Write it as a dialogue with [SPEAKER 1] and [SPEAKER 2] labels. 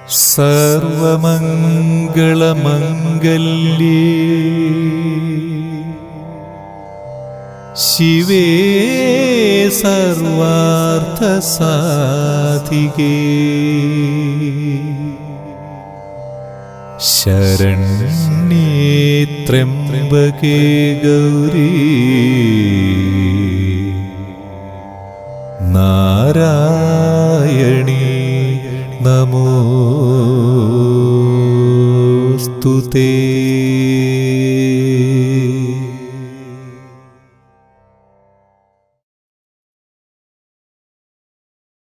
[SPEAKER 1] സർവമംഗളമംഗല്യേ ശിവേ സർവാർത്ഥസാധികേ ശരണ്യേ ത്രംബകേ ഗൗരീ നാരായണീ നമോസ്തുതേ